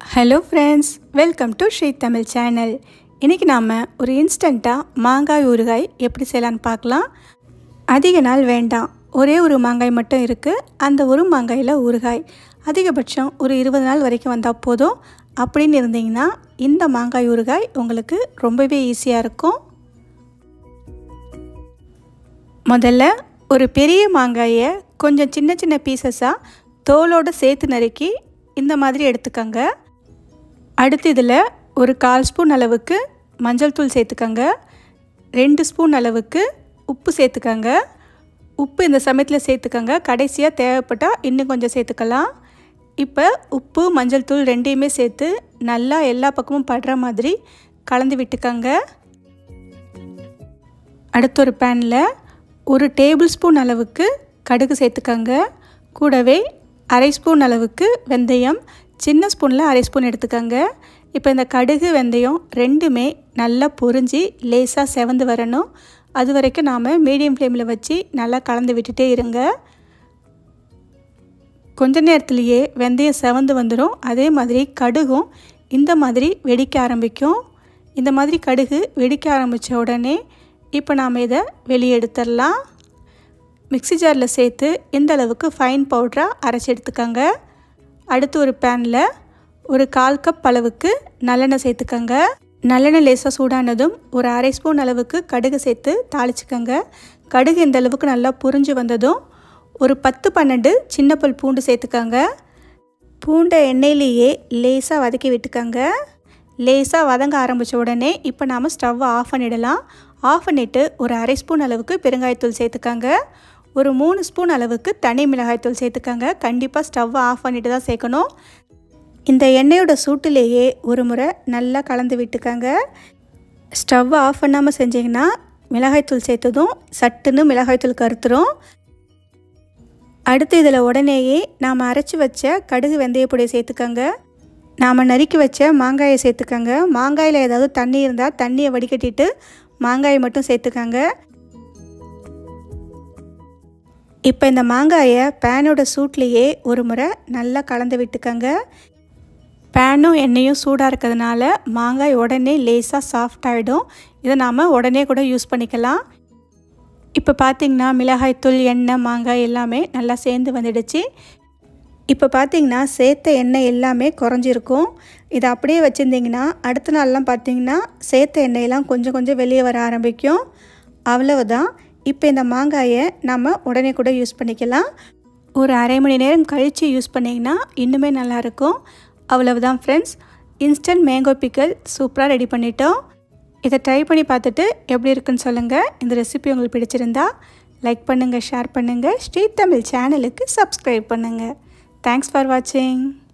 hello friends welcome to Sri Tamil channel இன்றைக்கி நாம் ஒரு இன்ஸ்டண்ட்டாக மாங்காய் ஊறுகாய் எப்படி செய்யலான்னு பார்க்கலாம் அதிக நாள் வேண்டாம் ஒரே ஒரு மாங்காய் மட்டும் இருக்குது அந்த ஒரு மாங்காயில் ஊறுகாய் அதிகபட்சம் ஒரு இருபது நாள் வரைக்கும் வந்தால் போதும் அப்படின்னு இருந்தீங்கன்னா இந்த மாங்காய் ஊறுகாய் உங்களுக்கு ரொம்பவே ஈஸியாக இருக்கும் முதல்ல ஒரு பெரிய மாங்காயை கொஞ்சம் சின்ன சின்ன பீசஸாக தோலோடு சேர்த்து நறுக்கி இந்த மாதிரி எடுத்துக்கோங்க அடுத்து இதில் ஒரு கால் ஸ்பூன் அளவுக்கு மஞ்சள் தூள் சேர்த்துக்கோங்க ரெண்டு ஸ்பூன் அளவுக்கு உப்பு சேர்த்துக்கோங்க உப்பு இந்த சமயத்தில் சேர்த்துக்கோங்க கடைசியாக தேவைப்பட்டால் இன்னும் கொஞ்சம் சேர்த்துக்கலாம் இப்போ உப்பு மஞ்சள் தூள் ரெண்டையுமே சேர்த்து நல்லா எல்லா பக்கமும் படுற மாதிரி கலந்து விட்டுக்கோங்க அடுத்த ஒரு பேனில் ஒரு டேபிள் ஸ்பூன் அளவுக்கு கடுகு சேர்த்துக்கோங்க கூடவே அரை ஸ்பூன் அளவுக்கு வெந்தயம் சின்ன ஸ்பூனில் அரை ஸ்பூன் எடுத்துக்கோங்க இப்போ இந்த கடுகு வெந்தயம் ரெண்டுமே நல்லா பொரிஞ்சு லேசாக செவந்து வரணும் அது வரைக்கும் நாம் மீடியம் ஃப்ளேமில் வச்சு நல்லா கலந்து விட்டுட்டே இருங்க கொஞ்ச நேரத்துலேயே வெந்தயம் செவந்து வந்துடும் அதே மாதிரி கடுகும் இந்த மாதிரி வெடிக்க ஆரம்பிக்கும் இந்த மாதிரி கடுகு வெடிக்க ஆரம்பித்த உடனே இப்போ நாம் இதை வெளியே எடுத்துடலாம் மிக்சி ஜாரில் சேர்த்து இந்த அளவுக்கு ஃபைன் பவுடராக அரைச்சி எடுத்துக்கோங்க அடுத்து ஒரு பேனில் ஒரு கால் கப் அளவுக்கு நல்லெண்ணெய் சேர்த்துக்கோங்க நல்லெண்ணெய் லேசாக சூடானதும் ஒரு அரை ஸ்பூன் அளவுக்கு கடுகு சேர்த்து தாளிச்சுக்கோங்க கடுகு இந்த அளவுக்கு நல்லா புரிஞ்சு வந்ததும் ஒரு பத்து பன்னெண்டு சின்ன பல் பூண்டு சேர்த்துக்கோங்க பூண்டை எண்ணெயிலேயே லேசாக வதக்கி விட்டுக்கோங்க லேசாக வதங்க ஆரம்பித்த உடனே இப்போ நாம் ஸ்டவ்வை ஆஃப் பண்ணிடலாம் ஆஃப் பண்ணிவிட்டு ஒரு அரை ஸ்பூன் அளவுக்கு பெருங்காயத்தூள் சேர்த்துக்கோங்க ஒரு மூணு ஸ்பூன் அளவுக்கு தனி மிளகாய்த்தூள் சேர்த்துக்கோங்க கண்டிப்பாக ஸ்டவ்வை ஆஃப் பண்ணிட்டு தான் சேர்க்கணும் இந்த எண்ணெயோட சூட்டிலேயே ஒரு முறை நல்லா கலந்து விட்டுக்கோங்க ஸ்டவ்வை ஆஃப் பண்ணாமல் செஞ்சிங்கன்னா மிளகாய்த்தூள் சேர்த்ததும் சட்டுன்னு மிளகாய்த்தூள் கருத்துரும் அடுத்து இதில் உடனேயே நாம் அரைச்சி வச்ச கடுகு வெந்தயப்பொடியை சேர்த்துக்கோங்க நாம் நறுக்கி வச்ச மாங்காயை சேர்த்துக்கோங்க மாங்காயில் ஏதாவது தண்ணி இருந்தால் தண்ணியை வடிகட்டிட்டு மாங்காயை மட்டும் சேர்த்துக்கோங்க இப்போ இந்த மாங்காயை பேனோட சூட்லேயே ஒரு முறை நல்லா கலந்து விட்டுக்கோங்க பேனும் எண்ணெயும் சூடாக இருக்கிறதுனால மாங்காய் உடனே லேசாக சாஃப்ட் ஆகிடும் இதை நாம் உடனே கூட யூஸ் பண்ணிக்கலாம் இப்போ பார்த்திங்கன்னா மிளகாய்த்தூள் எண்ணெய் மாங்காய் எல்லாமே நல்லா சேர்ந்து வந்துடுச்சு இப்போ பார்த்திங்கன்னா சேர்த்த எண்ணெய் எல்லாமே குறைஞ்சிருக்கும் இதை அப்படியே வச்சுருந்திங்கன்னா அடுத்த நாள்லாம் பார்த்திங்கன்னா சேர்த்த எண்ணெயெல்லாம் கொஞ்சம் கொஞ்சம் வெளியே வர ஆரம்பிக்கும் அவ்வளவுதான் இப்போ இந்த மாங்காயை நம்ம உடனே கூட யூஸ் பண்ணிக்கலாம் ஒரு அரை மணி நேரம் கழித்து யூஸ் பண்ணிங்கன்னா இன்னுமே நல்லாயிருக்கும் அவ்வளவுதான் ஃப்ரெண்ட்ஸ் இன்ஸ்டன்ட் மேங்கோ பிக்கல் சூப்பராக ரெடி பண்ணிட்டோம் இதை ட்ரை பண்ணி பார்த்துட்டு எப்படி இருக்குன்னு சொல்லுங்கள் இந்த ரெசிபி உங்களுக்கு பிடிச்சிருந்தா லைக் பண்ணுங்கள் ஷேர் பண்ணுங்கள் ஸ்ரீ தமிழ் சேனலுக்கு சப்ஸ்கிரைப் பண்ணுங்கள் தேங்க்ஸ் ஃபார் வாட்சிங்